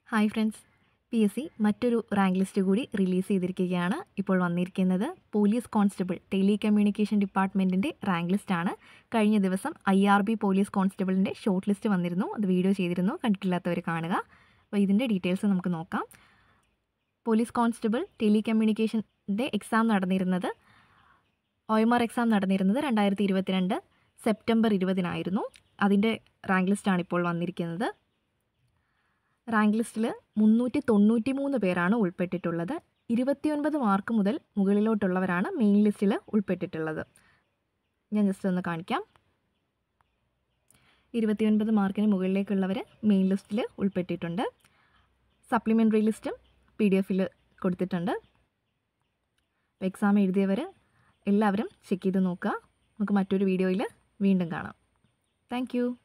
hi friends P S C മറ്റൊരു rank list കൂടി release ചെയ്തിരിക്കുകയാണ് ഇപ്പോൾ വന്നിരിക്കുന്നത് പോലീസ് കോൺസ്റ്റബിൾ ടെലി കമ്മ്യൂണിക്കേഷൻ ഡിപ്പാർട്ട്മെൻറ്റിൻ്റെ റാങ്ക് ലിസ്റ്റാണ് കഴിഞ്ഞ ദിവസം ഐ ആർ ബി പോലീസ് കോൺസ്റ്റബിളിൻ്റെ ഷോർട്ട് ലിസ്റ്റ് വന്നിരുന്നു അത് വീഡിയോ ചെയ്തിരുന്നു കണ്ടിട്ടില്ലാത്തവർ കാണുക അപ്പോൾ ഇതിൻ്റെ ഡീറ്റെയിൽസ് നമുക്ക് നോക്കാം പോലീസ് കോൺസ്റ്റബിൾ ടെലി കമ്മ്യൂണിക്കേഷൻ്റെ എക്സാം നടന്നിരുന്നത് ഒ എം ആർ എക്സാം നടന്നിരുന്നത് രണ്ടായിരത്തി ഇരുപത്തിരണ്ട് സെപ്റ്റംബർ ഇരുപതിനായിരുന്നു അതിൻ്റെ റാങ്ക് ലിസ്റ്റാണ് ഇപ്പോൾ വന്നിരിക്കുന്നത് റാങ്ക് ലിസ്റ്റിൽ മുന്നൂറ്റി തൊണ്ണൂറ്റി മൂന്ന് പേരാണ് ഉൾപ്പെട്ടിട്ടുള്ളത് ഇരുപത്തിയൊൻപത് മാർക്ക് മുതൽ മുകളിലോട്ടുള്ളവരാണ് മെയിൻ ലിസ്റ്റിൽ ഉൾപ്പെട്ടിട്ടുള്ളത് ഞാൻ ജസ്റ്റ് ഒന്ന് കാണിക്കാം ഇരുപത്തിയൊൻപത് മാർക്കിന് മുകളിലേക്കുള്ളവർ മെയിൻ ലിസ്റ്റിൽ ഉൾപ്പെട്ടിട്ടുണ്ട് സപ്ലിമെൻ്ററി ലിസ്റ്റും പി ഡി എഫിൽ കൊടുത്തിട്ടുണ്ട് അപ്പോൾ എക്സാം എഴുതിയവർ എല്ലാവരും ചെക്ക് ചെയ്ത് നോക്കുക നമുക്ക് മറ്റൊരു വീഡിയോയിൽ വീണ്ടും കാണാം താങ്ക്